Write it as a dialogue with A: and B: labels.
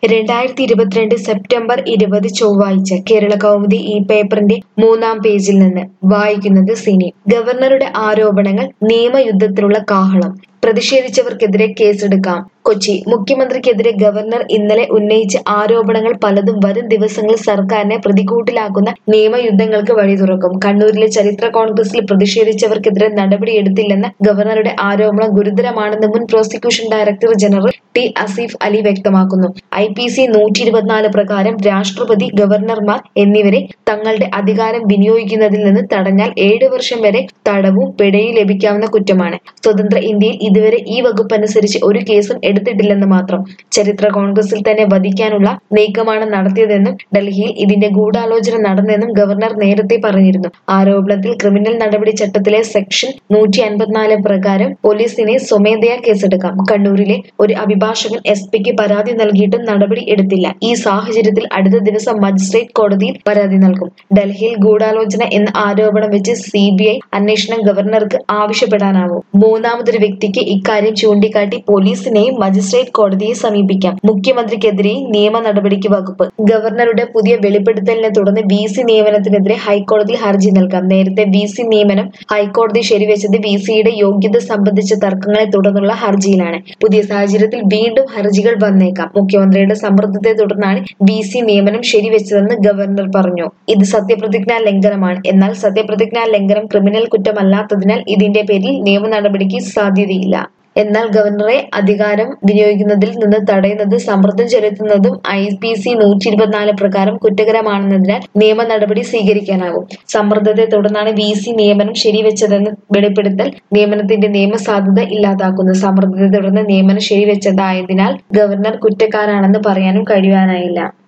A: രണ്ടായിരത്തി ഇരുപത്തിരണ്ട് സെപ്റ്റംബർ ഇരുപത് ചൊവ്വാഴ്ച കേരള കൗമുദി ഈ പേപ്പറിന്റെ മൂന്നാം പേജിൽ നിന്ന് വായിക്കുന്നത് സിനി ഗവർണറുടെ ആരോപണങ്ങൾ നിയമയുദ്ധത്തിനുള്ള കാഹളം പ്രതിഷേധിച്ചവർക്കെതിരെ കേസെടുക്കാം കൊച്ചി മുഖ്യമന്ത്രിക്കെതിരെ ഗവർണർ ഇന്നലെ ഉന്നയിച്ച ആരോപണങ്ങൾ പലതും വരും ദിവസങ്ങളിൽ സർക്കാരിനെ പ്രതികൂട്ടിലാക്കുന്ന നിയമയുദ്ധങ്ങൾക്ക് വഴി തുറക്കും കണ്ണൂരിലെ ചരിത്ര കോൺഗ്രസിൽ പ്രതിഷേധിച്ചവർക്കെതിരെ നടപടിയെടുത്തില്ലെന്ന ഗവർണറുടെ ആരോപണം ഗുരുതരമാണെന്ന് മുൻ prosecution director general T Asif Ali വ്യക്തമാക്കുന്നു ഐ പി സി നൂറ്റി ഇരുപത്തിനാല് പ്രകാരം രാഷ്ട്രപതി ഗവർണർമാർ എന്നിവരെ തങ്ങളുടെ അധികാരം വിനിയോഗിക്കുന്നതിൽ നിന്ന് തടഞ്ഞാൽ ഏഴ് വർഷം വരെ തടവും പിഴയും ലഭിക്കാവുന്ന കുറ്റമാണ് സ്വതന്ത്ര ഇന്ത്യയിൽ ഇതുവരെ ഈ വകുപ്പ് അനുസരിച്ച് ഒരു കേസും എടുത്തിട്ടില്ലെന്ന് മാത്രം ചരിത്ര കോൺഗ്രസിൽ തന്നെ വധിക്കാനുള്ള നീക്കമാണ് നടത്തിയതെന്നും ഡൽഹിയിൽ ഇതിന്റെ ഗൂഢാലോചന നടന്നെന്നും ഗവർണർ നേരത്തെ പറഞ്ഞിരുന്നു ആരോപണത്തിൽ ക്രിമിനൽ നടപടി ചട്ടത്തിലെ സെക്ഷൻ നൂറ്റി അൻപത്തിനാല് പ്രകാരം പോലീസിനെ സ്വമേധയാ കേസെടുക്കാം കണ്ണൂരിലെ ഒരു അഭിഭാഷകൻ എസ് പിക്ക് പരാതി നൽകിയിട്ടും നടപടി എടുത്തില്ല ഈ സാഹചര്യത്തിൽ അടുത്ത ദിവസം മജിസ്ട്രേറ്റ് കോടതിയിൽ പരാതി നൽകും ഡൽഹിയിൽ ഗൂഢാലോചന എന്ന ആരോപണം വെച്ച് സി ബി ഐ അന്വേഷണം ഗവർണർക്ക് ആവശ്യപ്പെടാനാവും മൂന്നാമതൊരു വ്യക്തിക്ക് ഇക്കാര്യം ചൂണ്ടിക്കാട്ടി പോലീസിനെയും മജിസ്ട്രേറ്റ് കോടതിയെ സമീപിക്കാം മുഖ്യമന്ത്രിക്കെതിരെയും നിയമ നടപടിക്ക് വകുപ്പ് ഗവർണറുടെ പുതിയ വെളിപ്പെടുത്തലിനെ തുടർന്ന് വി സി നിയമനത്തിനെതിരെ ഹൈക്കോടതിയിൽ ഹർജി നൽകാം നേരത്തെ വി സി നിയമനം ഹൈക്കോടതി ശരിവെച്ചത് വി സിയുടെ യോഗ്യത സംബന്ധിച്ച തർക്കങ്ങളെ തുടർന്നുള്ള ഹർജിയിലാണ് പുതിയ സാഹചര്യത്തിൽ വീണ്ടും ഹർജികൾ വന്നേക്കാം മുഖ്യമന്ത്രിയുടെ സമ്മർദ്ദത്തെ തുടർന്നാണ് വി സി നിയമനം ശരിവെച്ചതെന്ന് ഗവർണർ പറഞ്ഞു ഇത് സത്യപ്രതിജ്ഞാ ലംഘനമാണ് എന്നാൽ സത്യപ്രതിജ്ഞാ ലംഘനം ക്രിമിനൽ കുറ്റമല്ലാത്തതിനാൽ ഇതിന്റെ പേരിൽ നിയമ നടപടിക്ക് സാധ്യതയില്ല എന്നാൽ ഗവർണറെ അധികാരം വിനിയോഗിക്കുന്നതിൽ നിന്ന് തടയുന്നത് സമ്മർദ്ദം ചെലുത്തുന്നതും ഐ പി സി നൂറ്റി ഇരുപത്തിനാല് പ്രകാരം കുറ്റകരമാണെന്നതിനാൽ നിയമ നടപടി സ്വീകരിക്കാനാവും സമ്മർദ്ദത്തെ തുടർന്നാണ് വി സി നിയമനം ശരിവെച്ചതെന്ന് വെളിപ്പെടുത്തൽ നിയമനത്തിന്റെ നിയമസാധുത ഇല്ലാതാക്കുന്നു സമ്മർദ്ദത്തെ തുടർന്ന് നിയമനം ശരിവെച്ചതായതിനാൽ ഗവർണർ കുറ്റക്കാരാണെന്ന് പറയാനും കഴിയാനായില്ല